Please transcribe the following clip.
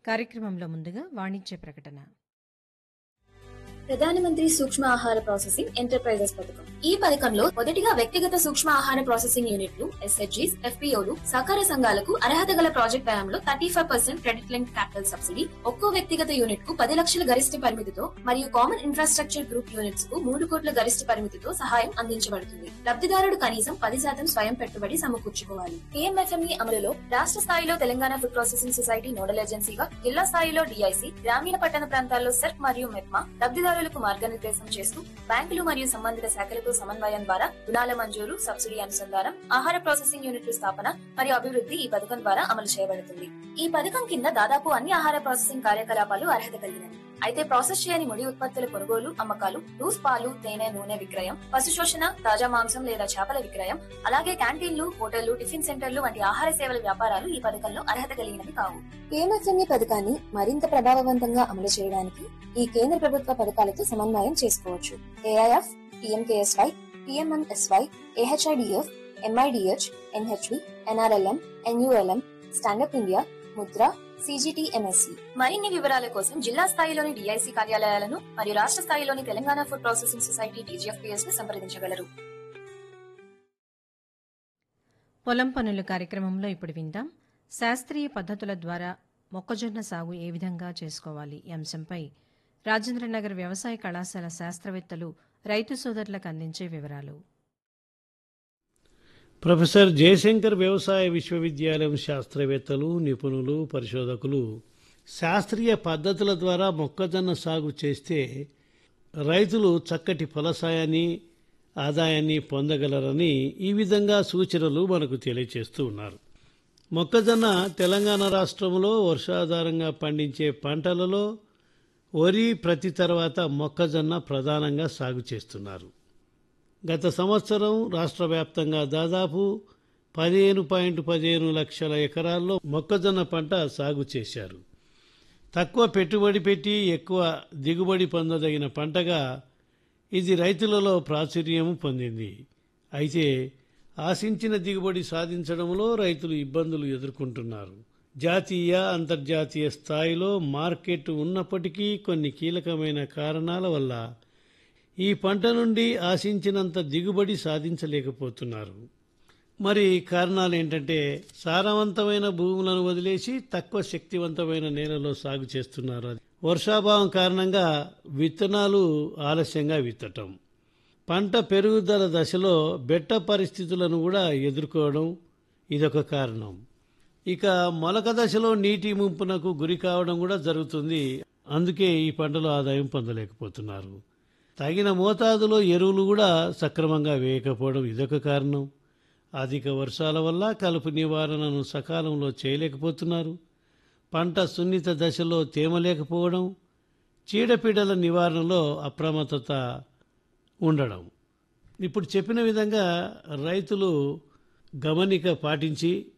కార్యక్రమంలో ముందుగా వాణిజ్య ప్రకటన ప్రధానమంత్రి సూక్ష్మ ఆహార ప్రాసెసింగ్ ఎంటర్ప్రైజెస్ పథకం ఈ పథకంలో మొదటిగా వ్యక్తిగత సూక్ష్మ ఆహార ప్రాసెసింగ్ యూనిట్లు ఎస్హెచ్జీస్ ఎఫ్పీఓలు సహకార సంఘాలకు అర్హత గల ప్రాజెక్ట్ వ్యయంలో thirty five percent credit link capital subsidy ఒక్కో వ్యక్తిగత యూనిట్ కు పది లక్షల గరిష్ట పరిమితితో మరియు కామన్ ఇన్ఫ్రాస్ట్రక్చర్ గ్రూప్ యూనిట్స్ కు మూడు కోట్ల గరిష్ట పరిమితితో సహాయం అందించబడుతుంది లబ్ధిదారుడు కనీసం పది శాతం స్వయం పెట్టుబడి సమకూర్చుకోవాలి పిఎంఎఫ్ఎంఈ అమలులో రాష్ట్ర స్థాయిలో Telangana food processing society nodal ఏజెన్సీగా జిల్లా స్థాయిలో డిఐసి గ్రామీణ పట్టణ ప్రాంతాల్లో సెర్క్ మరియు మెప్మా లబ్ధిదారులకు మార్గనిర్దేశం చేస్తూ బ్యాంకులు మరియు సంబంధిత శాఖలతో సమన్వయం ద్వారా రుణాల మంజూరు సబ్సిడీ అనుసంధానం ఆహార ప్రాసెసింగ్ యూనిట్ల స్థాపన మరియు అభివృద్ధి ఈ పథకం ద్వారా అమలు చేయబడుతుంది ఈ పథకం కింద దాదాపు అన్ని ఆహార ప్రాసెసింగ్ కార్యకలాపాలు అర్హత కలిగినవి అయితే ప్రాసెస్ చేయని ముడి ఉత్పత్తుల కొనుగోలు అమ్మకాలు లూస్ పాలు తేనె నూనె విక్రయం పశు శోషణ తాజా మాంసం లేదా చేపల విక్రయం అలాగే క్యాంటీన్లు హోటళ్లు టిఫిన్ సెంటర్లు వంటి ఆహార సేవల వ్యాపారాలు ఈ పథకంలో అర్హత కలిగినవి కావు పిఎంఎఫ్ఎంఈ పథకాన్ని మరింత ప్రభావవంతంగా అమలు చేయడానికి ఈ కేంద్ర ప్రభుత్వ పథకాలతో సమన్వయం చేసుకోవచ్చు AIF PMKSY PMMSY AHIDF MIDH NHB NRLM NULM stand up India Mudra CGTMSC మరిన్ని వివరాల కోసం జిల్లా స్థాయిలోని డిఐసి కార్యాలయాలను మరియు రాష్ట్ర స్థాయిలోని Telangana food processing society TGFPS ను సంప్రదించగలరు పొలం పనుల కార్యక్రమంలో ఇప్పుడు విందాం శాస్త్రీయ పద్ధతుల ద్వారా మొక్కజొన్న సాగు ఏ విధంగా చేసుకోవాలి ఈ అంశంపై రాజేంద్రనగర్ వ్యవసాయ కళాశాల శాస్త్రవేత్తలు రైతు సోదరులకు అందించే వివరాలు ప్రొఫెసర్ జయశంకర్ వ్యవసాయ విశ్వవిద్యాలయం శాస్త్రవేత్తలు నిపుణులు పరిశోధకులు శాస్త్రీయ పద్ధతుల ద్వారా మొక్కజొన్న సాగు చేస్తే రైతులు చక్కటి ఫలసాయాన్ని ఆదాయాన్ని పొందగలరని ఈ విధంగా సూచనలు మనకు తెలియచేస్తూ ఉన్నారు మొక్కజొన్న తెలంగాణ రాష్ట్రంలో వర్షాధారంగా పండించే పంటలలో వరి ప్రతి తర్వాత మొక్కజొన్న ప్రధానంగా సాగు చేస్తున్నారు గత సంవత్సరం రాష్ట్ర వ్యాప్తంగా దాదాపు పదిహేను పాయింట్ పదిహేను లక్షల ఎకరాల్లో మొక్కజొన్న పంట సాగు చేశారు తక్కువ పెట్టుబడి పెట్టి ఎక్కువ దిగుబడి పొందదగిన పంటగా ఇది రైతులలో ప్రాచుర్యం పొందింది అయితే ఆశించిన దిగుబడి సాధించడంలో రైతులు ఇబ్బందులు ఎదుర్కొంటున్నారు జాతీయ అంతర్జాతీయ స్థాయిలో మార్కెట్ ఉన్నప్పటికీ కొన్ని కీలకమైన కారణాల వల్ల ఈ పంట నుండి ఆశించినంత దిగుబడి సాధించలేకపోతున్నారు మరి కారణాలు ఏంటంటే సారవంతమైన భూములను వదిలేసి తక్కువ శక్తివంతమైన నేలలో సాగు చేస్తున్నారు వర్షాభావం కారణంగా విత్తనాలు ఆలస్యంగా విత్తటం పంట పెరుగుదల దశలో బెట్ట పరిస్థితులను కూడా ఎదుర్కోవడం ఇదొక కారణం ఇక మొలక దశలో నీటి ముంపునకు గురి కావడం కూడా జరుగుతుంది అందుకే ఈ పంటలో ఆదాయం పొందలేకపోతున్నారు తగిన మోతాదులో ఎరువులు కూడా సక్రమంగా వేయకపోవడం ఇదొక కారణం అధిక వర్షాల వల్ల కలుపు నివారణను సకాలంలో చేయలేకపోతున్నారు పంట సున్నిత దశలో తేమ లేకపోవడం చీడపీడల నివారణలో అప్రమత్తత ఉండడం ఇప్పుడు చెప్పిన విధంగా రైతులు గమనిక పాటించి